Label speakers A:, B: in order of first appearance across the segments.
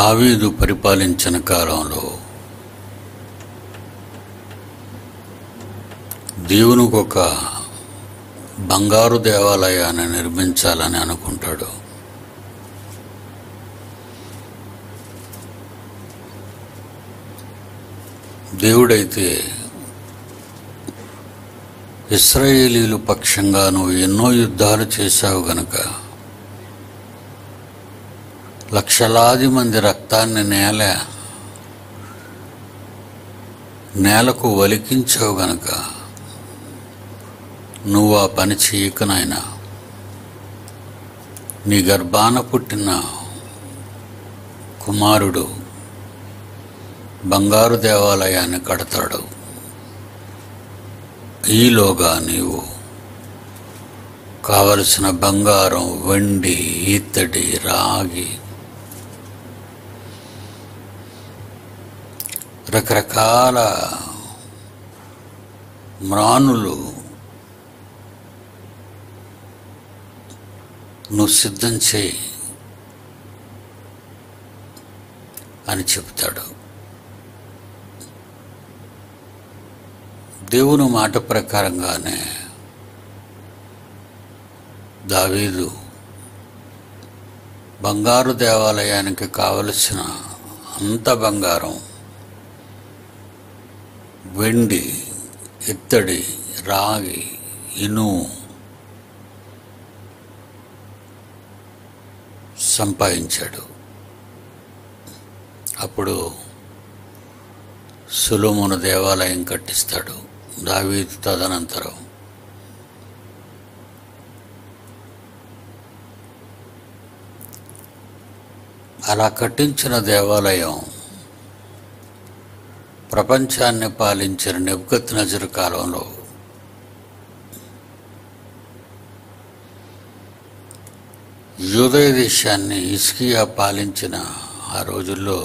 A: దావీదు పరిపాలించిన కాలంలో దేవునికి ఒక బంగారు దేవాలయాన్ని నిర్మించాలని అనుకుంటాడు దేవుడైతే ఇస్రాయేలీలు పక్షంగా నువ్వు ఎన్నో యుద్ధాలు చేశావు గనుక లక్షలాది మంది రక్తాన్ని నేల నేలకు వలికించావు గనుక నువ్వు ఆ పని చేయకనైనా నీ గర్భాన పుట్టిన కుమారుడు బంగారు దేవాలయాన్ని కడతాడు ఈలోగా నీవు కావలసిన బంగారం వెండి ఇత్తడి రాగి రకరకాల మ్రానులు నువ్వు సిద్ధం చేయి అని చెప్తాడు దేవుని మాట ప్రకారంగానే దావీదు బంగారు దేవాలయానికి కావలసిన అంత బంగారం వెండి ఇత్తడి రాగి ఇనుము సంపాదించాడు అప్పుడు సులోమును దేవాలయం కట్టిస్తాడు దావీదు తదనంతరం అలా కట్టించిన దేవాలయం ప్రపంచాన్ని పాలించిన నెబ్కత్ నజరు కాలంలో యూదయ దేశాన్ని ఇస్కియా పాలించిన ఆ రోజుల్లో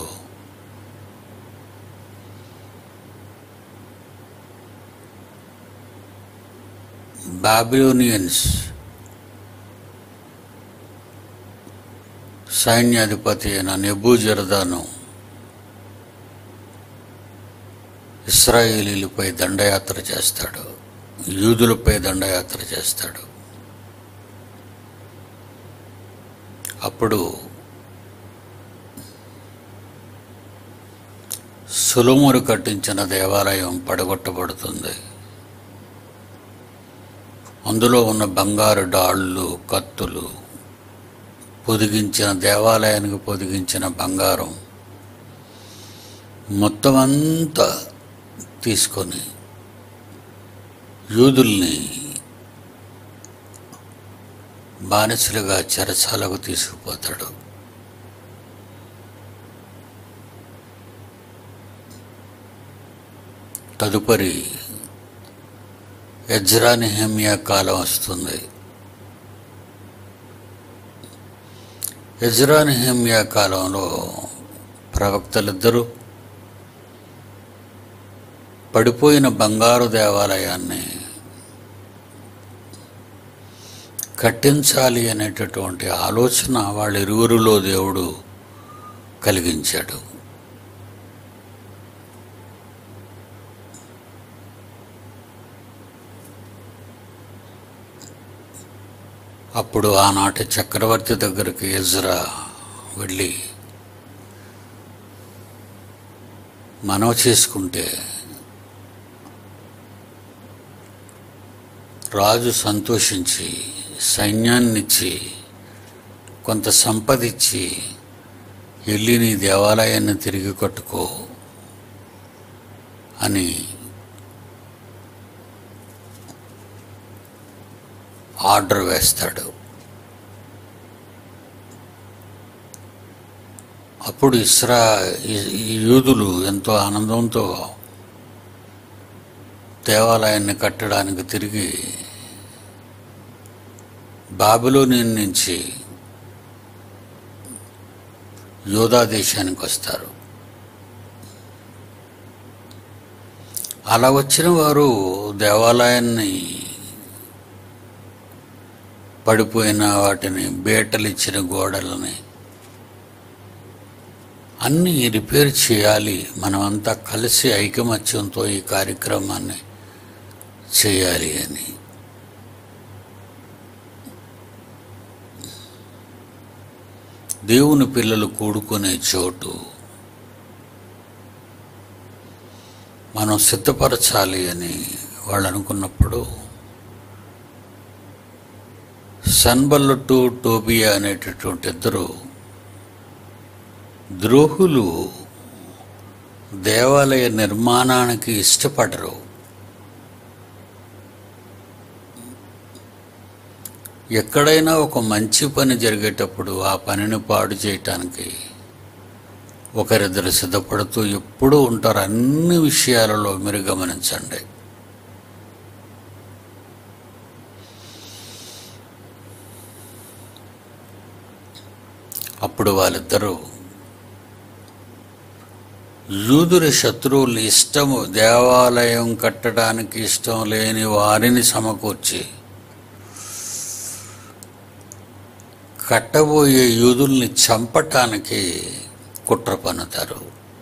A: బాబిలోనియన్స్ సైన్యాధిపతి అయిన నెబూజరదాను ఇస్రాయేలీలపై దండయాత్ర చేస్తాడు యూదులపై దండయాత్ర చేస్తాడు అప్పుడు సులుమురు కట్టించిన దేవాలయం పడగొట్టబడుతుంది అందులో ఉన్న బంగారు డాళ్ళు కత్తులు పొదిగించిన దేవాలయానికి పొదిగించిన బంగారం మొత్తం అంతా తీసుకొని యూదుల్ని బానిసలుగా చెరసాలకు తీసుకుపోతాడు తదుపరి ఎజ్రా నెహమ్యా కాలం వస్తుంది ఎజ్రా నెహమ్యా కాలంలో ప్రవక్తలిద్దరూ పడిపోయిన బంగారు దేవాలయాన్ని కట్టించాలి అనేటటువంటి ఆలోచన వాళ్ళ ఇరువురిలో దేవుడు కలిగించాడు అప్పుడు ఆనాటి చక్రవర్తి దగ్గరికి ఎజ్రా వెళ్ళి మనవ చేసుకుంటే రాజు సంతోషించి సైన్యాన్నిచ్చి కొంత సంపద ఇచ్చి వెళ్ళి నీ దేవాలయాన్ని తిరిగి కట్టుకో అని ఆర్డర్ వేస్తాడు అప్పుడు ఇస్రా ఈ- ఈ యూదులు ఎంతో ఆనందంతో దేవాలయాన్ని కట్టడానికి తిరిగి బాబిలోనియన్ నుంచి యోధా దేశానికి వస్తారు అలా వచ్చిన వారు దేవాలయాన్ని పడిపోయిన వాటిని బేటలు ఇచ్చిన గోడలని అన్నీ రిపేర్ చేయాలి మనమంతా కలిసి ఐకమత్యంతో ఈ కార్యక్రమాన్ని చేయాలి అని దేవుని పిల్లలు కూడుకునే చోటు మనం సిద్ధపరచాలి అని వాళ్ళు అనుకున్నప్పుడు సన్బల్లటు టోబియా అనేటటువంటి ఇద్దరు ద్రోహులు దేవాలయ నిర్మాణానికి ఇష్టపడరు ఎక్కడైనా ఒక మంచి పని జరిగేటప్పుడు ఆ పనిని పాడు చేయటానికి ఒకరిద్దరు సిద్ధపడుతూ ఎప్పుడూ ఉంటారు అన్ని విషయాలలో మీరు గమనించండి అప్పుడు వాళ్ళిద్దరూ యూదుని శత్రువులు ఇష్టము దేవాలయం కట్టడానికి ఇష్టం లేని వారిని సమకూర్చి కట్టబోయే యూదుల్ని చంపటానికి కుట్ర పన్నుతారు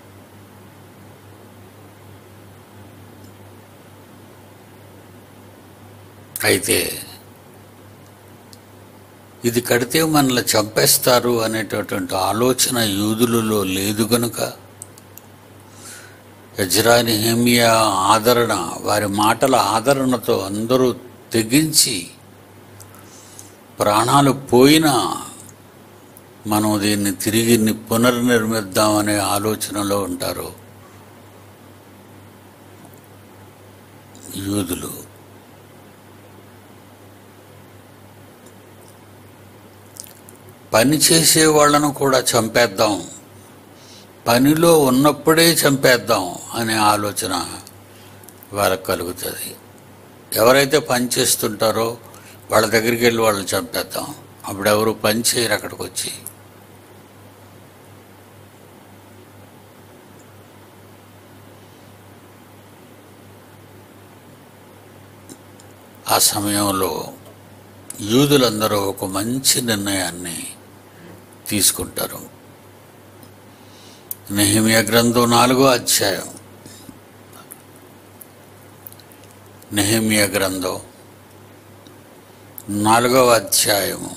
A: అయితే ఇది కడితే మనల్ని చంపేస్తారు అనేటటువంటి ఆలోచన యూదులలో లేదు గనుక యజ్రాని హేమియా ఆదరణ వారి మాటల ఆదరణతో అందరూ తెగించి ప్రాణాలు పోయినా మనం దీన్ని తిరిగి ని- పునర్నిర్మిద్దామనే ఆలోచనలో ఉంటారు యూదులు పని చేసే వాళ్ళను కూడా చంపేద్దాం పనిలో ఉన్నప్పుడే చంపేద్దాం అనే ఆలోచన వాళ్ళకు కలుగుతుంది ఎవరైతే పని చేస్తుంటారో వాళ్ళ దగ్గరికి వెళ్ళి వాళ్ళని చంపేద్దాం అప్పుడు ఎవరు పని చేయరు అక్కడికి వచ్చి ఆ సమయంలో యూదులందరూ ఒక మంచి నిర్ణయాన్ని తీసుకుంటారు నెహిమియా గ్రంథం నాలుగో అధ్యాయం నెహిమియా గ్రంథం నాలుగవ అధ్యాయము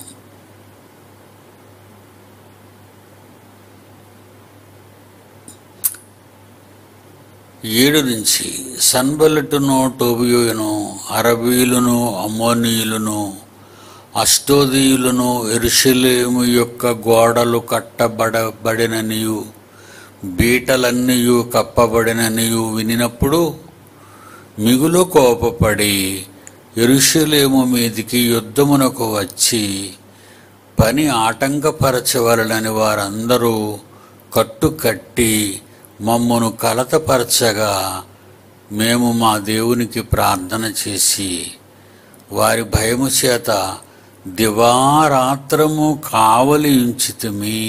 A: ఏడు నుంచి సన్బలటును టోబియోను అరబీయులను అమ్మోనీయులను అష్టోదీయులను ఎరుషలేము యొక్క గోడలు కట్టబడబడిననియు బీటలన్నీయు కప్పబడిననియు వినినప్పుడు మిగులు కోపపడి ఎరుషలేము మీదికి యుద్ధమునకు వచ్చి పని ఆటంకపరచవలనని వారందరూ కట్టుకట్టి మమ్మను కలతపరచగా మేము మా దేవునికి ప్రార్థన చేసి వారి భయము చేత దివారాత్రము కావలి ఉంచితిమి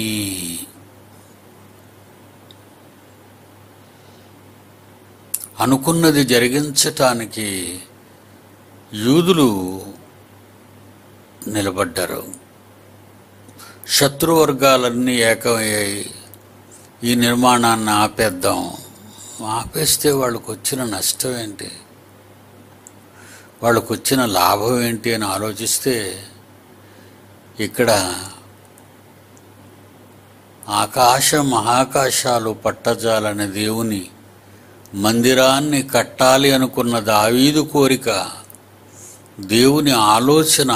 A: అనుకున్నది జరిగించటానికి యూదులు నిలబడ్డారు శత్రువర్గాలన్నీ ఏకమయ్యాయి ఈ నిర్మాణాన్ని ఆపేద్దాం ఆపేస్తే వాళ్ళకు వచ్చిన నష్టం ఏంటి వాళ్ళకు వచ్చిన లాభం ఏంటి అని ఆలోచిస్తే ఇక్కడ ఆకాశ మహాకాశాలు పట్టజాలని దేవుని మందిరాన్ని కట్టాలి అనుకున్న దావీదు కోరిక దేవుని ఆలోచన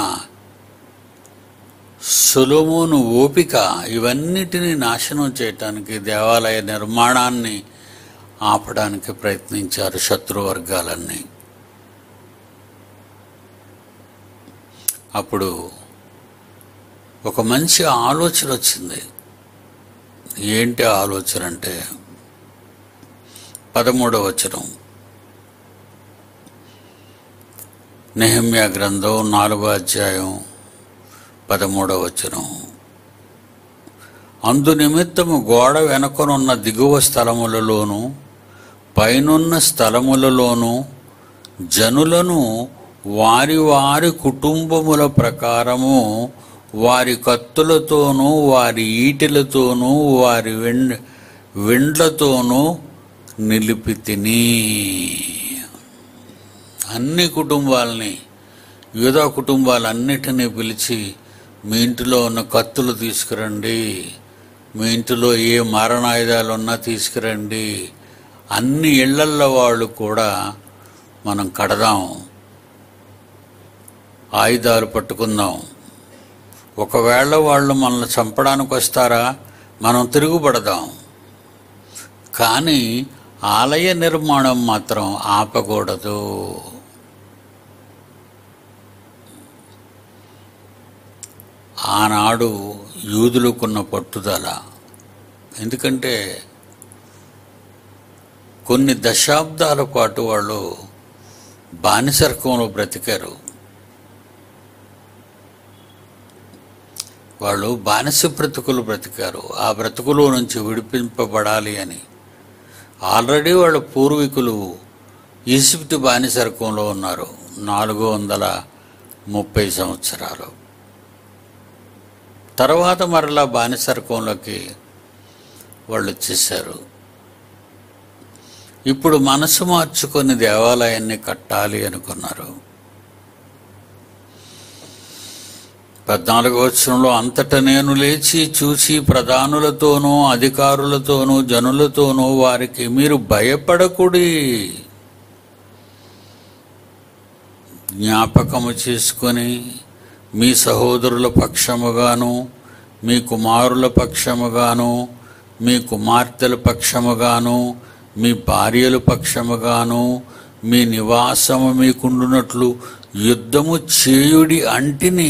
A: సొలొమోను ఓపిక ఇవన్నిటినీ నాశనం చేయటానికి దేవాలయ నిర్మాణాన్ని ఆపడానికి ప్రయత్నించారు శత్రువర్గాలన్నీ అప్పుడు ఒక మంచి ఆలోచన వచ్చింది ఏంటి ఆ ఆలోచన అంటే పదమూడవ వచనం నెహమ్యా గ్రంథం నాలుగో అధ్యాయం పదమూడవ వచనం అందు నిమిత్తము గోడ వెనుకనున్న దిగువ స్థలములలోను పైనున్న స్థలములలోను జనులను వారి వారి కుటుంబముల ప్రకారము వారి కత్తులతోనూ వారి ఈటెలతోనూ వారి వెండి విండ్లతోనూ నిలిపి తిని అన్ని కుటుంబాలని యూదా కుటుంబాలన్నిటినీ పిలిచి మీ ఇంటిలో ఉన్న కత్తులు తీసుకురండి మీ ఇంటిలో ఏ మారణాయుధాలు ఉన్నా తీసుకురండి అన్ని ఇళ్లల్లో వాళ్ళు కూడా మనం కడదాం ఆయుధాలు పట్టుకుందాం ఒకవేళ వాళ్ళు మనల్ని చంపడానికి వస్తారా మనం తిరుగుబడదాం కానీ ఆలయ నిర్మాణం మాత్రం ఆపకూడదు ఆనాడు యూదులకున్న పట్టుదల ఎందుకంటే కొన్ని దశాబ్దాల పాటు వాళ్ళు బానిసర్కంలో బ్రతికారు వాళ్ళు బానిస బ్రతుకులు బ్రతికారు ఆ బ్రతుకులో నుంచి విడిపింపబడాలి అని ఆల్రెడీ వాళ్ళ పూర్వీకులు ఈజిప్ట్ బానిసర్కంలో ఉన్నారు నాలుగు వందల ముప్పై సంవత్సరాలు తర్వాత మరలా బానిసర్కంలోకి వాళ్ళు వచ్చేసారు ఇప్పుడు మనసు మార్చుకొని దేవాలయాన్ని కట్టాలి అనుకున్నారు పద్నాలుగో వచనంలో అంతట నేను లేచి చూసి ప్రధానులతోనూ అధికారులతోనూ జనులతోనూ వారికి మీరు భయపడకుడి జ్ఞాపకము చేసుకొని మీ సహోదరుల పక్షముగాను మీ కుమారుల పక్షముగాను మీ కుమార్తెల పక్షముగాను మీ భార్యల పక్షముగాను మీ నివాసము మీకుండునట్లు యుద్ధము చేయుడి అంటిని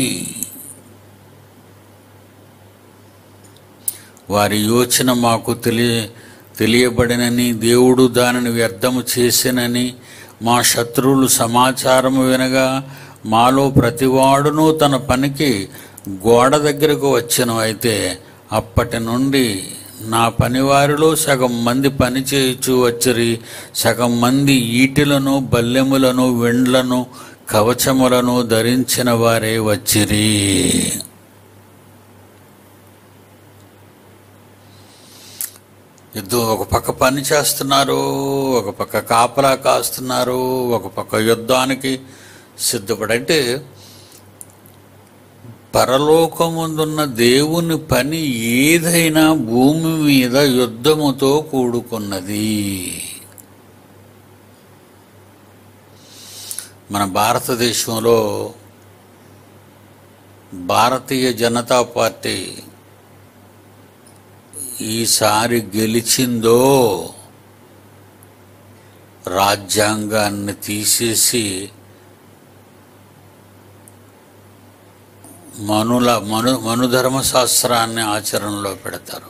A: వారి యోచన మాకు తెలియ తెలియబడినని దేవుడు దానిని వ్యర్థము చేసినని మా శత్రువులు సమాచారము వినగా మాలో ప్రతివాడును తన పనికి గోడ దగ్గరకు వచ్చెను అయితే అప్పటి నుండి నా పనివారిలో సగం మంది పని చేయుచు వచ్చిరి సగం మంది ఈటెలను బల్లెములను వెండ్లను కవచములను ధరించిన వారే వచ్చిరి యుద్ధం ఒక పక్క పని చేస్తున్నారు ఒక పక్క కాపలా కాస్తున్నారు ఒక పక్క యుద్ధానికి సిద్ధపడి అంటే పరలోకముందున్న దేవుని పని ఏదైనా భూమి మీద యుద్ధముతో కూడుకున్నది మన భారతదేశంలో భారతీయ జనతా పార్టీ ఈసారి గెలిచిందో రాజ్యాంగాన్ని తీసేసి మనుల మను మనుధర్మశాస్త్రాన్ని ఆచరణలో పెడతారు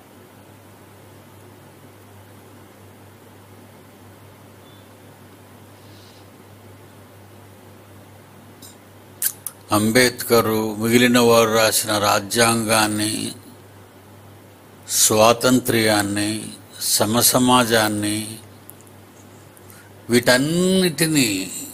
A: అంబేద్కరు మిగిలిన వారు రాసిన రాజ్యాంగాన్ని స్వాతంత్ర్యాన్ని సమసమాజాన్ని వీటన్నిటినీ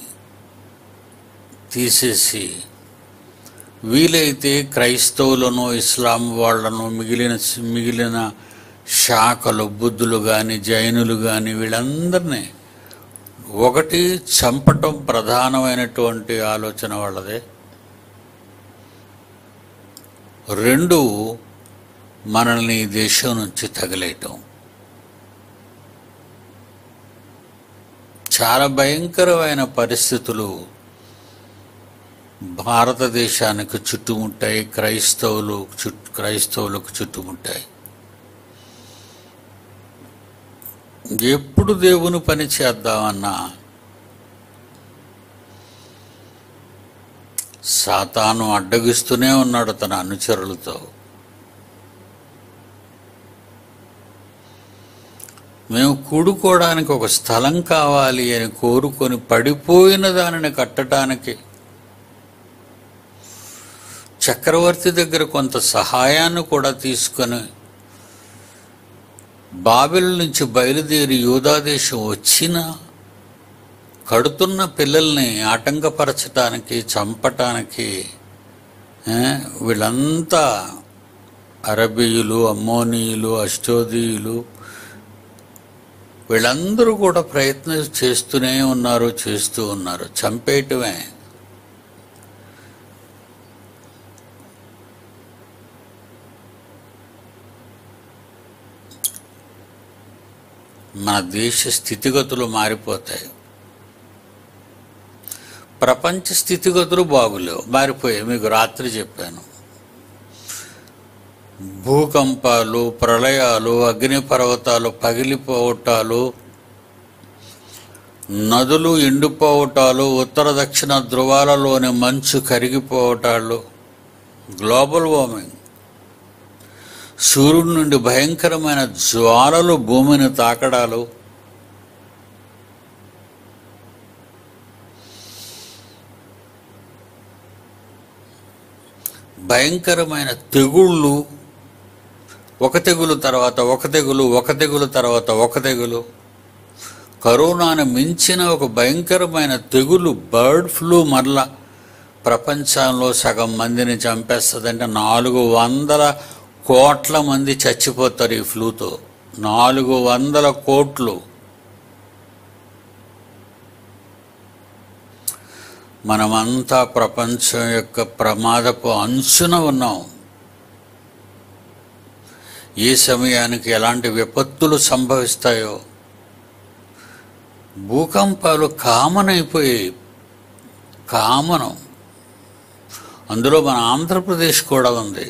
A: తీసేసి వీలైతే క్రైస్తవులను ఇస్లాం వాళ్ళను మిగిలిన మిగిలిన శాఖలు బుద్ధులు కానీ జైనులు కానీ వీళ్ళందరినీ ఒకటి చంపటం ప్రధానమైనటువంటి ఆలోచన వాళ్ళదే రెండు మనల్ని ఈ దేశం నుంచి తగిలేయటం చాలా భయంకరమైన పరిస్థితులు భారతదేశానికి చుట్టుముట్టాయి క్రైస్తవులు చుట్ క్రైస్తవులకు చుట్టుముట్టాయి ఎప్పుడు దేవుని పని చేద్దామన్నా సాతాను అడ్డగిస్తూనే ఉన్నాడు తన అనుచరులతో మేము కూడుకోవడానికి ఒక స్థలం కావాలి అని కోరుకొని పడిపోయిన దానిని కట్టడానికి చక్రవర్తి దగ్గర కొంత సహాయాన్ని కూడా తీసుకొని బాబిల్ నుంచి బయలుదేరి యూదాదేశం వచ్చిన కడుతున్న పిల్లల్ని ఆటంకపరచటానికి చంపటానికి ఏ, వీళ్ళంతా అరబీయులు అమ్మోనీయులు అష్టోదీయులు వీళ్ళందరూ కూడా ప్రయత్నం చేస్తూనే ఉన్నారు చేస్తూ ఉన్నారు చంపేయటమే మన దేశ స్థితిగతులు మారిపోతాయి ప్రపంచ స్థితిగతులు బాగులేవు మారిపోయాయి మీకు రాత్రి చెప్పాను భూకంపాలు ప్రళయాలు అగ్నిపర్వతాలు పగిలిపోవటాలు నదులు ఎండిపోవటాలు ఉత్తర దక్షిణ ధృవాలలోని మంచు కరిగిపోవటాలు గ్లోబల్ వార్మింగ్ సూర్యుడి నుండి భయంకరమైన జ్వాలలు భూమిని తాకడాలు భయంకరమైన తెగుళ్ళు ఒక తెగులు తర్వాత ఒక తెగులు ఒక తెగులు తర్వాత ఒక తెగులు కరోనాను మించిన ఒక భయంకరమైన తెగులు బర్డ్ ఫ్లూ మరలా ప్రపంచంలో సగం మందిని చంపేస్తుందంటే నాలుగు వందల కోట్ల మంది చచ్చిపోతారు ఈ ఫ్లూతో నాలుగు వందల కోట్లు మనమంతా ప్రపంచం యొక్క ప్రమాదపు అంచున ఉన్నాం ఏ సమయానికి ఎలాంటి విపత్తులు సంభవిస్తాయో భూకంపాలు కామన్ అయిపోయాయి కామను అందులో మన ఆంధ్రప్రదేశ్ కూడా ఉంది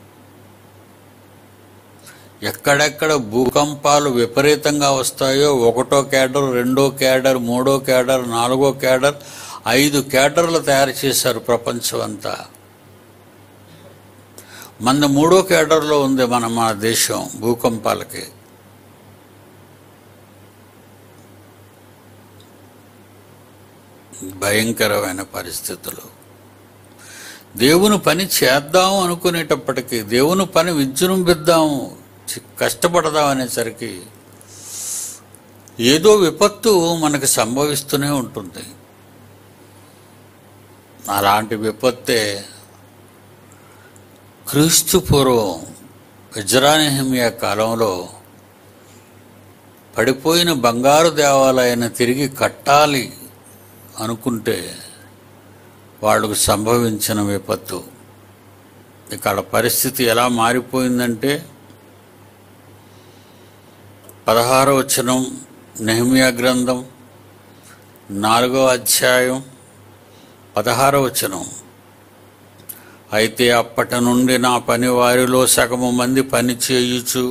A: ఎక్కడెక్కడ భూకంపాలు విపరీతంగా వస్తాయో ఒకటో క్యాడర్ రెండో క్యాడర్ మూడో క్యాడర్ నాలుగో క్యాడర్ ఐదు క్యాడర్లు తయారు చేశారు ప్రపంచం అంతా మన మూడో క్యాడర్లో ఉంది మన మన దేశం భూకంపాలకి భయంకరమైన పరిస్థితులు దేవుని పని చేద్దాం అనుకునేటప్పటికీ దేవుని పని విజృంభిద్దాము చి- కష్టపడదాం అనేసరికి ఏదో విపత్తు మనకు సంభవిస్తూనే ఉంటుంది అలాంటి విపత్తే క్రీస్తు పూర్వం ఇజ్రానిహిమియా కాలంలో పడిపోయిన బంగారు దేవాలయాన్ని తిరిగి కట్టాలి అనుకుంటే వాళ్ళకు సంభవించిన విపత్తు ఇక్కడ పరిస్థితి ఎలా మారిపోయిందంటే పదహారవ వచనం నెహమియా గ్రంథం నాలుగో అధ్యాయం పదహారవ వచనం అయితే అప్పటి నుండి నా పని వారిలో సగము మంది పని చేయుచు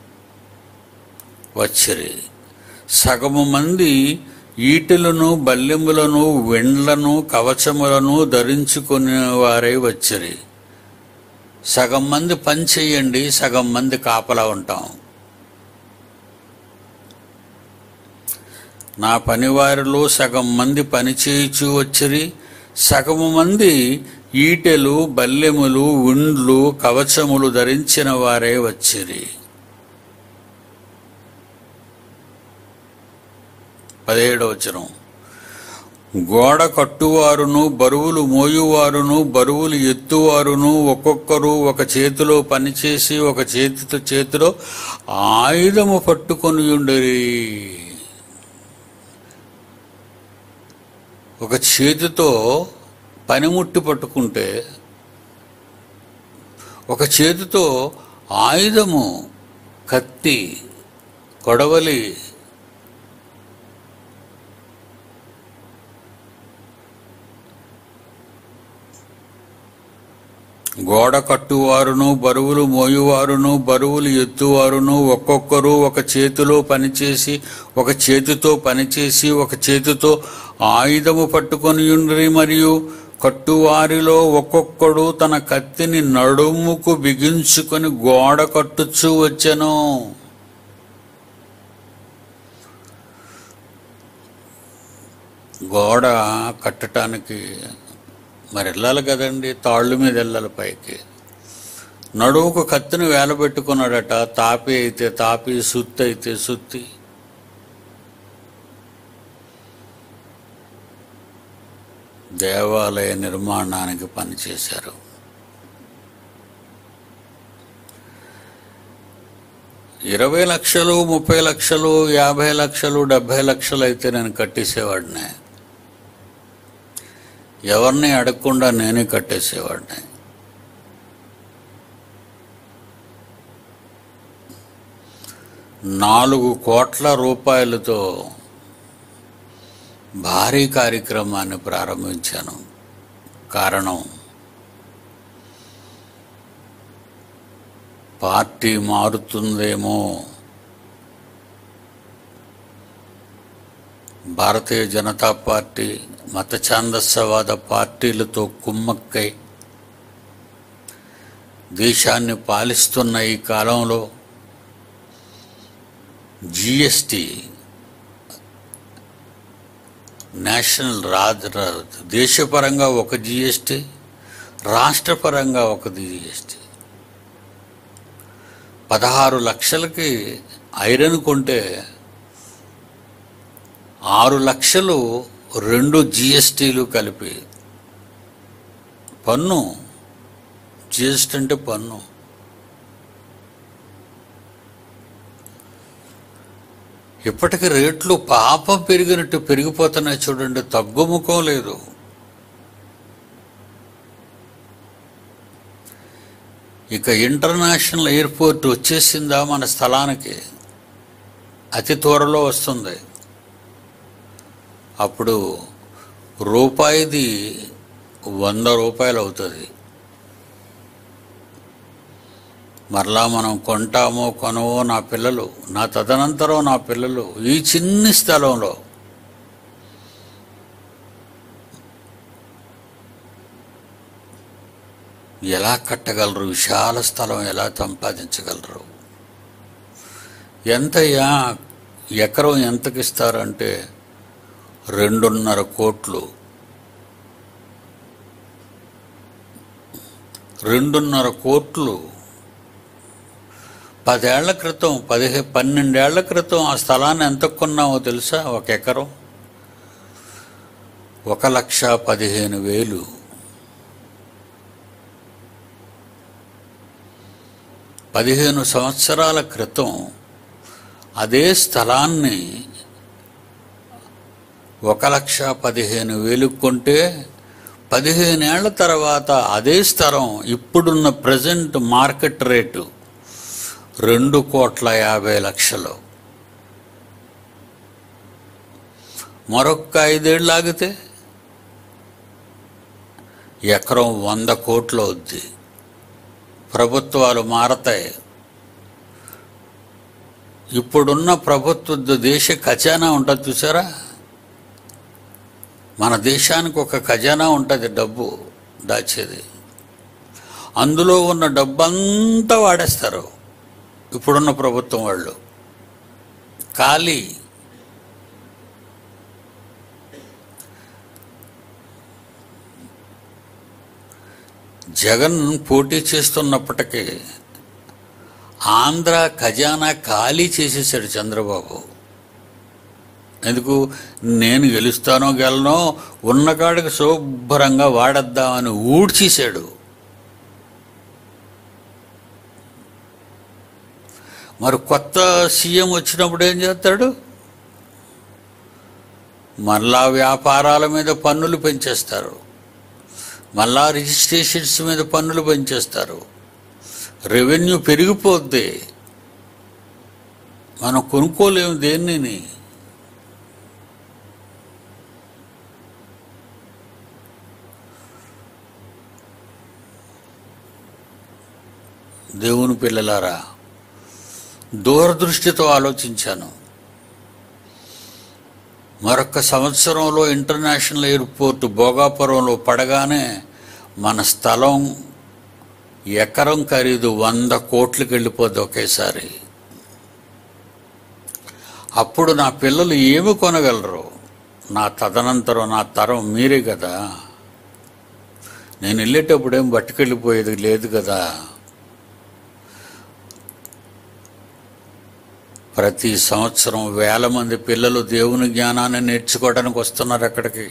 A: వచ్చిరి సగము మంది ఈటెలను బల్లెములను వెండ్లను కవచములను ధరించుకునే వారై వచ్చిరి సగం మంది పని చెయ్యండి సగం మంది కాపలా ఉంటాం నా పనివారిలో సగం మంది పని చేయుచు వచ్చిరి సగము మంది ఈటెలు బల్లెములు ఉండ్లు కవచములు ధరించిన వారే వచ్చిరి పదిహేడవ వచనం గోడ కట్టువారును బరువులు మోయువారును బరువులు ఎత్తువారును ఒక్కొక్కరు ఒక చేతిలో పనిచేసి ఒక చేతితో చేతిలో ఆయుధము పట్టుకొని ఉండరి ఒక చేతితో పనిముట్టి పట్టుకుంటే ఒక చేతితో ఆయుధము కత్తి కొడవలి గోడ కట్టువారును బరువులు మోయువారును బరువులు ఎత్తువారును ఒక్కొక్కరు ఒక చేతిలో పనిచేసి ఒక చేతితో పనిచేసి ఒక చేతితో ఆయుధము పట్టుకొని ఉండ్రి మరియు కట్టువారిలో ఒక్కొక్కడు తన కత్తిని నడుముకు బిగించుకొని గోడ కట్టుచూ వచ్చెను గోడ కట్టడానికి మరి వెళ్ళాలి కదండి తాళ్ళు మీద వెళ్ళాలి పైకి నడువుకు కత్తిని వేలబెట్టుకున్నాడట తాపి అయితే తాపి సుత్తి అయితే సుత్తి దేవాలయ నిర్మాణానికి పనిచేశారు ఇరవై లక్షలు ముప్పై లక్షలు యాభై లక్షలు డెబ్భై లక్షలు అయితే నేను కట్టేసేవాడిని ఎవరిని అడగకుండా నేనే కట్టేసేవాడిని నాలుగు కోట్ల రూపాయలతో భారీ కార్యక్రమాన్ని ప్రారంభించాను కారణం పార్టీ మారుతుందేమో భారతీయ జనతా పార్టీ మత ఛాందస్యవాద పార్టీలతో కుమ్మక్కై దేశాన్ని పాలిస్తున్న ఈ కాలంలో జిఎస్టి నేషనల్ రాజ్ రా- దేశపరంగా ఒక జిఎస్టి రాష్ట్రపరంగా ఒక జిఎస్టి పదహారు లక్షలకి ఐరన్ కొంటే ఆరు లక్షలు రెండు జిఎస్టీలు కలిపి పన్ను జిఎస్టీ అంటే పన్ను ఇప్పటికి రేట్లు పాపం పెరిగినట్టు పెరిగిపోతున్నాయి చూడండి తగ్గుముఖం లేదు ఇక ఇంటర్నేషనల్ ఎయిర్పోర్ట్ వచ్చేసిందా మన స్థలానికి అతి త్వరలో వస్తుంది అప్పుడు రూపాయిది వంద రూపాయలు అవుతుంది మరలా మనం కొంటామో కొనవో నా పిల్లలు నా తదనంతరం నా పిల్లలు ఈ చిన్ని స్థలంలో ఎలా కట్టగలరు విశాల స్థలం ఎలా సంపాదించగలరు ఎంతయ్యా ఎకరం ఎంతకి ఇస్తారంటే రెండున్నర కోట్లు రెండున్నర కోట్లు పదేళ్ల క్రితం పదిహే పన్నెండేళ్ల క్రితం ఆ స్థలాన్ని ఎంత కొన్నామో తెలుసా ఒక ఎకరం ఒక లక్ష పదిహేను వేలు పదిహేను సంవత్సరాల క్రితం అదే స్థలాన్ని ఒక లక్ష పదిహేను వేలు కొంటే పదిహేనేళ్ల తర్వాత అదే స్థలం ఇప్పుడున్న ప్రజెంట్ మార్కెట్ రేటు రెండు కోట్ల యాభై లక్షలు మరొక్క ఐదేళ్ళు ఆగితే ఎకరం వంద కోట్లు అవుద్ది ప్రభుత్వాలు మారతాయి ఇప్పుడున్న ప్రభుత్వ దేశ ఖజానా ఉంటుంది చూసారా మన దేశానికి ఒక ఖజానా ఉంటుంది డబ్బు దాచేది అందులో ఉన్న డబ్బంతా వాడేస్తారు ఇప్పుడున్న ప్రభుత్వం వాళ్ళు ఖాళీ జగన్ పోటీ చేస్తున్నప్పటికీ ఆంధ్ర ఖజానా ఖాళీ చేసేసాడు చంద్రబాబు ఎందుకు నేను గెలుస్తానో గెలనో ఉన్నకాడికి శుభ్రంగా వాడద్దామని ఊడ్చేశాడు మరి కొత్త సీఎం వచ్చినప్పుడు ఏం చేస్తాడు మళ్ళా వ్యాపారాల మీద పన్నులు పెంచేస్తారు మళ్ళా రిజిస్ట్రేషన్స్ మీద పన్నులు పెంచేస్తారు రెవెన్యూ పెరిగిపోద్ది మనం కొనుక్కోలేము దేన్ని దేవుని పిల్లలారా దూరదృష్టితో ఆలోచించాను మరొక సంవత్సరంలో ఇంటర్నేషనల్ ఎయిర్పోర్ట్ భోగాపురంలో పడగానే మన స్థలం ఎకరం ఖరీదు వంద కోట్లకి వెళ్ళిపోద్ది ఒకేసారి అప్పుడు నా పిల్లలు ఏమి కొనగలరు నా తదనంతరం నా తరం మీరే కదా నేను వెళ్ళేటప్పుడు ఏం పట్టుకెళ్ళిపోయేది లేదు కదా ప్రతి సంవత్సరం వేల మంది పిల్లలు దేవుని జ్ఞానాన్ని నేర్చుకోవడానికి వస్తున్నారు అక్కడికి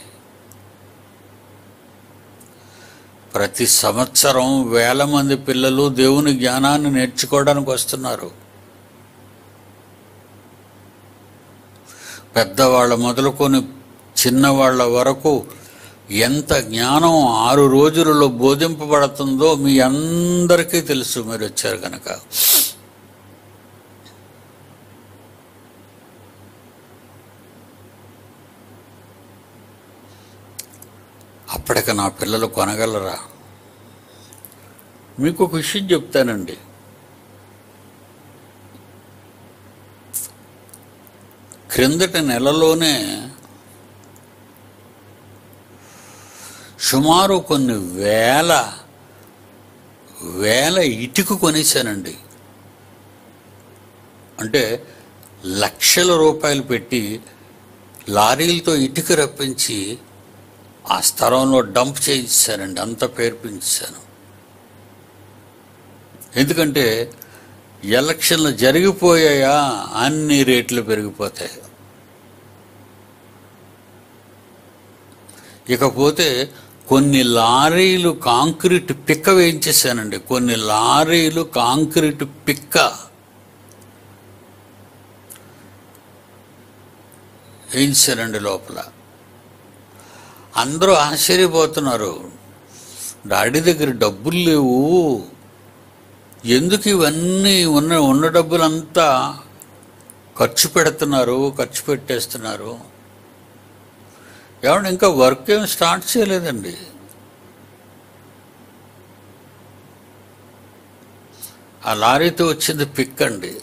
A: ప్రతి సంవత్సరం వేల మంది పిల్లలు దేవుని జ్ఞానాన్ని నేర్చుకోవడానికి వస్తున్నారు పెద్దవాళ్ళ మొదలుకొని చిన్నవాళ్ళ వరకు ఎంత జ్ఞానం ఆరు రోజులలో బోధింపబడుతుందో మీ అందరికీ తెలుసు మీరు వచ్చారు కనుక అప్పటికి నా పిల్లలు కొనగలరా మీకు ఒక విషయం చెప్తానండి క్రిందటి నెలలోనే సుమారు కొన్ని వేల వేల ఇటుక కొనేశానండి అంటే లక్షల రూపాయలు పెట్టి లారీలతో ఇటుక రప్పించి ఆ స్థలంలో డంప్ చేయించానండి అంత పేర్పించాను ఎందుకంటే ఎలక్షన్లు జరిగిపోయాయా అన్ని రేట్లు పెరిగిపోతాయి ఇకపోతే కొన్ని లారీలు కాంక్రీట్ పిక్క వేయించేసానండి కొన్ని లారీలు కాంక్రీట్ పిక్క వేయించానండి లోపల అందరూ ఆశ్చర్యపోతున్నారు డాడీ దగ్గర డబ్బులు లేవు ఎందుకు ఇవన్నీ ఉన్న ఉన్న డబ్బులంతా ఖర్చు పెడుతున్నారు ఖర్చు పెట్టేస్తున్నారు ఏమంటే ఇంకా వర్క్ ఏం స్టార్ట్ చేయలేదండి ఆ లారీతో వచ్చింది పిక్ అండి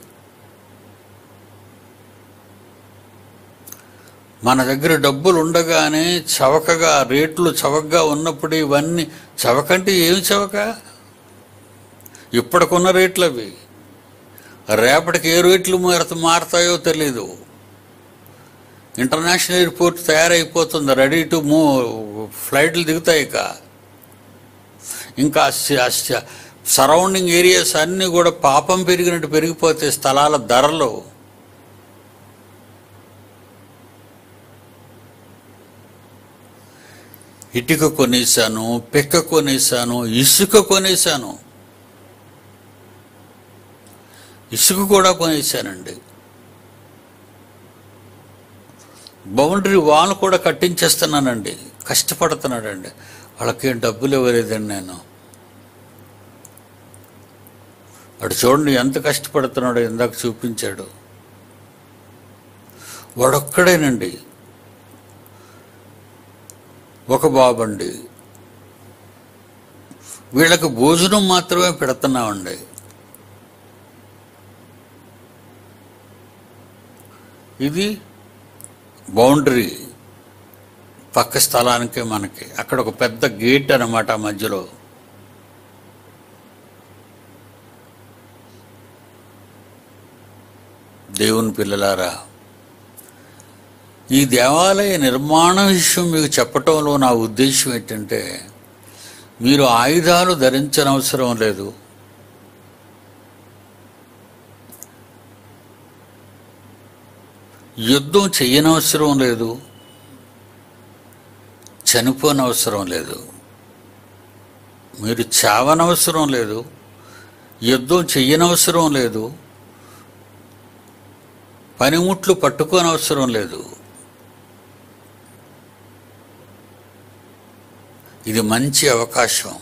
A: మన దగ్గర డబ్బులు ఉండగానే చవకగా రేట్లు చవకగా ఉన్నప్పుడు ఇవన్నీ చవకంటే ఏమి చవక ఇప్పటికున్న రేట్లు అవి రేపటికి ఏ రేట్లు మారుత మారుతాయో తెలీదు ఇంటర్నేషనల్ ఎయిర్పోర్ట్ తయారైపోతుంది రెడీ టు మూవ్ ఫ్లైట్లు దిగుతాయి ఇక ఇంకా సరౌండింగ్ ఏరియాస్ అన్నీ కూడా పాపం పెరిగినట్టు పెరిగిపోతాయి స్థలాల ధరలు ఇటుక కొనేసాను పిక్క కొనేసాను ఇసుక కొనేసాను ఇసుక కూడా కొనేసానండి బౌండరీ వాల్ కూడా కట్టించేస్తున్నానండి కష్టపడుతున్నాడండి వాళ్ళకేం డబ్బులు ఇవ్వలేదండి నేను వాడు చూడండి ఎంత కష్టపడుతున్నాడో ఇందాక చూపించాడు వాడొక్కడేనండి ఒక బాబండి వీళ్ళకి భోజనం మాత్రమే పెడుతున్నామండి ఇది బౌండరీ పక్క స్థలానికి మనకి అక్కడ ఒక పెద్ద గేట్ అన్నమాట మధ్యలో దేవుని పిల్లలారా ఈ దేవాలయ నిర్మాణ విషయం మీకు చెప్పటంలో నా ఉద్దేశం ఏంటంటే మీరు ఆయుధాలు ధరించనవసరం లేదు యుద్ధం చెయ్యనవసరం లేదు చనిపోనవసరం లేదు మీరు చావనవసరం లేదు యుద్ధం చెయ్యనవసరం లేదు పనిముట్లు పట్టుకోనవసరం లేదు ఇది మంచి అవకాశం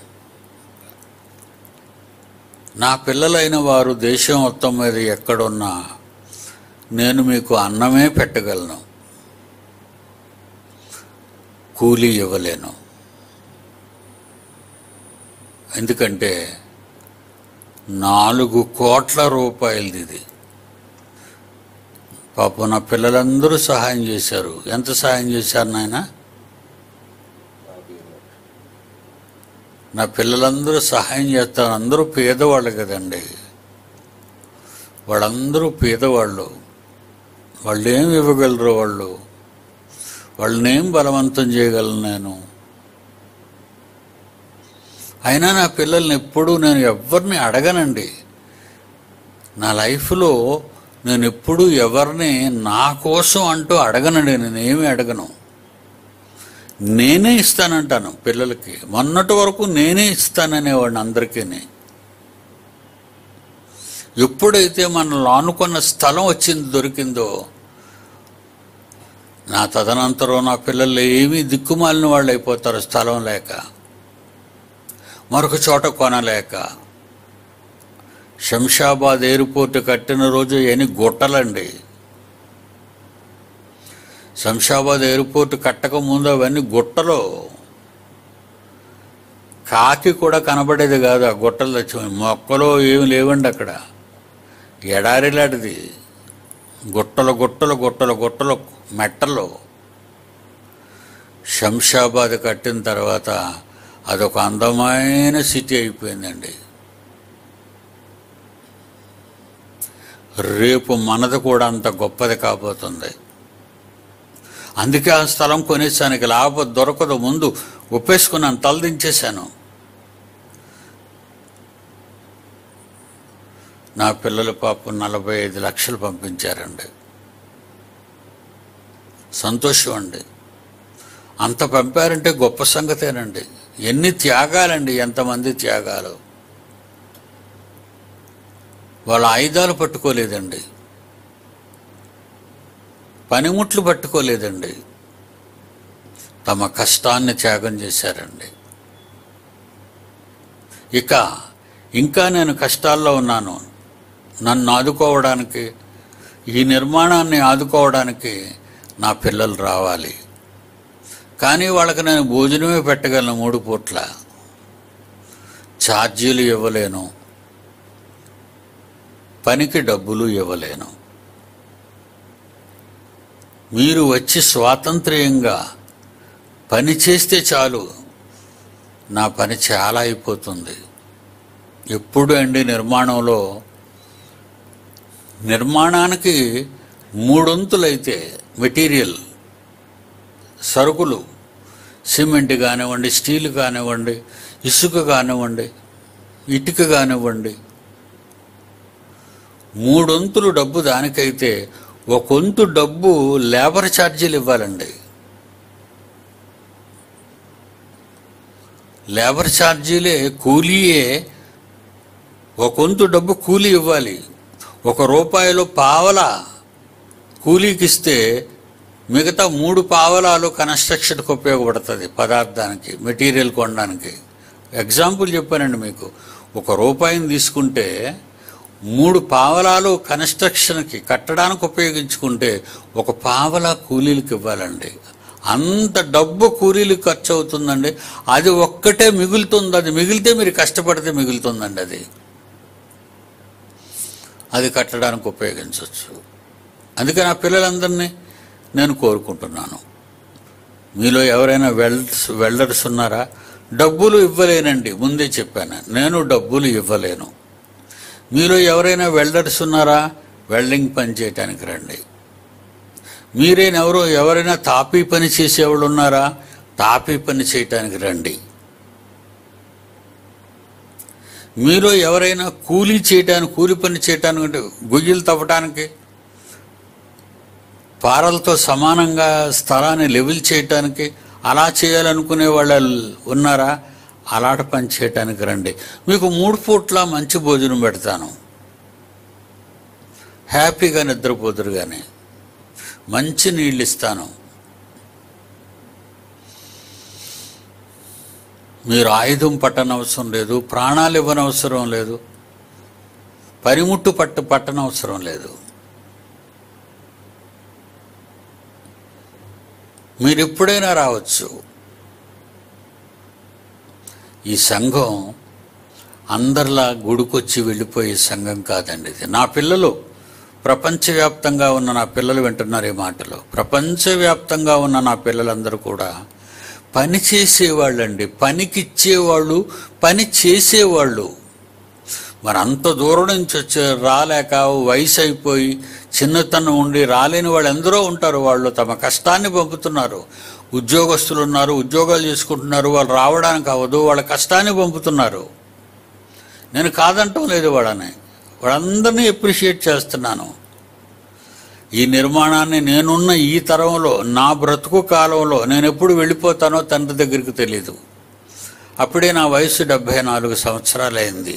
A: నా పిల్లలైన వారు దేశం మొత్తం మీద ఎక్కడున్నా నేను మీకు అన్నమే పెట్టగలను కూలీ ఇవ్వలేను ఎందుకంటే నాలుగు కోట్ల రూపాయలది ఇది పాపం నా పిల్లలందరూ సహాయం చేశారు ఎంత సహాయం చేశారు నాయన నా పిల్లలందరూ సహాయం చేస్తారు అందరూ పేదవాళ్ళు కదండి వాళ్ళందరూ పేదవాళ్ళు వాళ్ళు ఏం ఇవ్వగలరు వాళ్ళు వాళ్ళనేం బలవంతం చేయగలను నేను అయినా నా పిల్లల్ని ఎప్పుడూ నేను ఎవరిని అడగనండి నా లైఫ్లో నేను ఎప్పుడూ ఎవరిని నా కోసం అంటూ అడగనండి నేనేమి అడగను నేనే ఇస్తానంటాను పిల్లలకి మొన్నటి వరకు నేనే ఇస్తాననేవాడిని అందరికీ ఎప్పుడైతే మనల్ని ఆనుకున్న స్థలం వచ్చింది దొరికిందో నా తదనంతరం నా పిల్లలు ఏమీ దిక్కుమాలిన వాళ్ళు అయిపోతారు స్థలం లేక మరొక చోట కొనలేక శంషాబాద్ ఎయిర్పోర్ట్ కట్టిన రోజు ఎన్ని గుట్టలండి శంషాబాద్ ఎయిర్పోర్ట్ కట్టక ముందు అవన్నీ గుట్టలు కాకి కూడా కనబడేది కాదు ఆ గుట్టలు తెచ్చి మొక్కలు ఏమి లేవండి అక్కడ ఎడారిలాంటిది గుట్టలు గుట్టలు గుట్టలు గుట్టలు మెట్టలు శంషాబాద్ కట్టిన తర్వాత అదొక అందమైన సిటీ అయిపోయిందండి రేపు మనది కూడా అంత గొప్పది కాబోతుంది అందుకే ఆ స్థలం కొనేసానికి లాభం దొరకదు ముందు ఒప్పేసుకున్నాను తలదించేశాను నా పిల్లల పాప నలభై ఐదు లక్షలు పంపించారండి సంతోషం అండి అంత పంపారంటే గొప్ప సంగతేనండి ఎన్ని త్యాగాలండి ఎంతమంది త్యాగాలు వాళ్ళ ఆయుధాలు పట్టుకోలేదండి పనిముట్లు పట్టుకోలేదండి తమ కష్టాన్ని త్యాగం చేశారండి ఇక ఇంకా నేను కష్టాల్లో ఉన్నాను నన్ను ఆదుకోవడానికి ఈ నిర్మాణాన్ని ఆదుకోవడానికి నా పిల్లలు రావాలి కానీ వాళ్ళకి నేను భోజనమే పెట్టగలను మూడు పూట్ల ఛార్జీలు ఇవ్వలేను పనికి డబ్బులు ఇవ్వలేను మీరు వచ్చి స్వాతంత్ర్యంగా పని చేస్తే చాలు నా పని చాలా అయిపోతుంది ఎప్పుడు అండి నిర్మాణంలో నిర్మాణానికి మూడొంతులైతే మెటీరియల్ సరుకులు సిమెంట్ కానివ్వండి స్టీల్ కానివ్వండి ఇసుక కానివ్వండి ఇటుక కానివ్వండి మూడొంతులు డబ్బు దానికైతే ఒక వంతు డబ్బు లేబర్ ఛార్జీలు ఇవ్వాలండి లేబర్ ఛార్జీలే కూలీయే ఒక వంతు డబ్బు కూలీ ఇవ్వాలి ఒక రూపాయలు పావల కూలీకి ఇస్తే మిగతా మూడు పావలాలు కన్స్ట్రక్షన్కి ఉపయోగపడుతుంది పదార్థానికి మెటీరియల్ కొనడానికి ఎగ్జాంపుల్ చెప్పానండి మీకు ఒక రూపాయిని తీసుకుంటే మూడు పావలాలు కన్స్ట్రక్షన్కి కట్టడానికి ఉపయోగించుకుంటే ఒక పావలా కూలీలకు ఇవ్వాలండి అంత డబ్బు కూలీలకు ఖర్చు అవుతుందండి అది ఒక్కటే మిగులుతుంది అది మిగిలితే మీరు కష్టపడితే మిగులుతుందండి అది అది కట్టడానికి ఉపయోగించవచ్చు అందుకే నా పిల్లలందరినీ నేను కోరుకుంటున్నాను మీలో ఎవరైనా వెల్డర్స్ వెల్డర్స్ ఉన్నారా డబ్బులు ఇవ్వలేనండి ముందే చెప్పాను నేను డబ్బులు ఇవ్వలేను మీలో ఎవరైనా వెల్డర్స్ ఉన్నారా వెల్డింగ్ పని చేయటానికి రండి మీరైనా ఎవరో ఎవరైనా తాపీ పని చేసేవాళ్ళు ఉన్నారా తాపీ పని చేయటానికి రండి మీలో ఎవరైనా కూలీ చేయటానికి కూలి పని చేయటానికి అంటే గొయ్యలు తవ్వటానికి పారలతో సమానంగా స్థలాన్ని లెవెల్ చేయటానికి అలా చేయాలనుకునే వాళ్ళు ఉన్నారా అలాట పని చేయటానికి రండి మీకు మూడు పూట్ల మంచి భోజనం పెడతాను హ్యాపీగా నిద్రపోతురు కానీ మంచి నీళ్ళు ఇస్తాను మీరు ఆయుధం పట్టనవసరం లేదు ప్రాణాలు ఇవ్వనవసరం లేదు పరిముట్టు పట్టు పట్టనవసరం లేదు మీరు ఎప్పుడైనా రావచ్చు ఈ సంఘం అందరిలా గుడికొచ్చి వెళ్ళిపోయే సంఘం కాదండి ఇది నా పిల్లలు ప్రపంచవ్యాప్తంగా ఉన్న నా పిల్లలు వింటున్నారు ఈ మాటలు ప్రపంచవ్యాప్తంగా ఉన్న నా పిల్లలందరూ కూడా పని చేసేవాళ్ళండి పనికిచ్చేవాళ్ళు పని చేసేవాళ్ళు మరి అంత దూరం నుంచి వచ్చే రాలేక వయసు అయిపోయి చిన్నతనం ఉండి రాలేని వాళ్ళు ఎందరో ఉంటారు వాళ్ళు తమ కష్టాన్ని పంపుతున్నారు ఉద్యోగస్తులు ఉన్నారు ఉద్యోగాలు చేసుకుంటున్నారు వాళ్ళు రావడానికి అవ్వదు వాళ్ళ కష్టాన్ని పంపుతున్నారు నేను కాదంటం లేదు వాళ్ళని వాళ్ళందరినీ ఎప్రిషియేట్ చేస్తున్నాను ఈ నిర్మాణాన్ని నేనున్న ఈ తరంలో నా బ్రతుకు కాలంలో నేను ఎప్పుడు వెళ్ళిపోతానో తండ్రి దగ్గరికి తెలీదు అప్పుడే నా వయసు డెబ్భై నాలుగు సంవత్సరాలైంది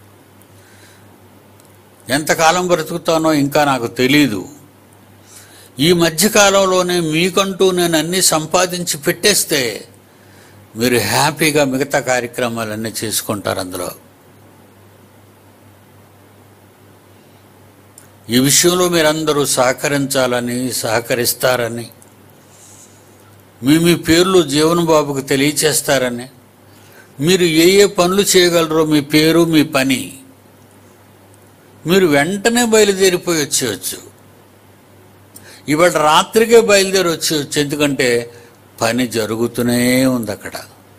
A: ఎంతకాలం బ్రతుకుతానో ఇంకా నాకు తెలీదు ఈ మధ్యకాలంలోనే మీకంటూ నేను అన్నీ సంపాదించి పెట్టేస్తే మీరు హ్యాపీగా మిగతా కార్యక్రమాలన్నీ చేసుకుంటారు అందులో ఈ విషయంలో మీరందరూ సహకరించాలని సహకరిస్తారని మీ మీ పేర్లు జీవన్ బాబుకు తెలియచేస్తారని మీరు ఏ ఏ పనులు చేయగలరో మీ పేరు మీ పని మీరు వెంటనే బయలుదేరిపోయి వచ్చేయచ్చు ఇవాళ రాత్రికే బయలుదేరి వచ్చేయచ్చు ఎందుకంటే పని జరుగుతూనే ఉంది అక్కడ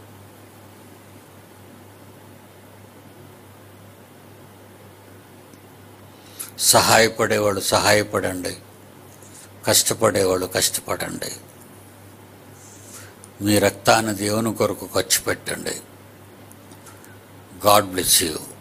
A: సహాయపడేవాళ్ళు సహాయపడండి కష్టపడేవాళ్ళు కష్టపడండి మీ రక్తాన్ని దేవుని కొరకు ఖర్చు పెట్టండి గాడ్ బ్లెస్ యూ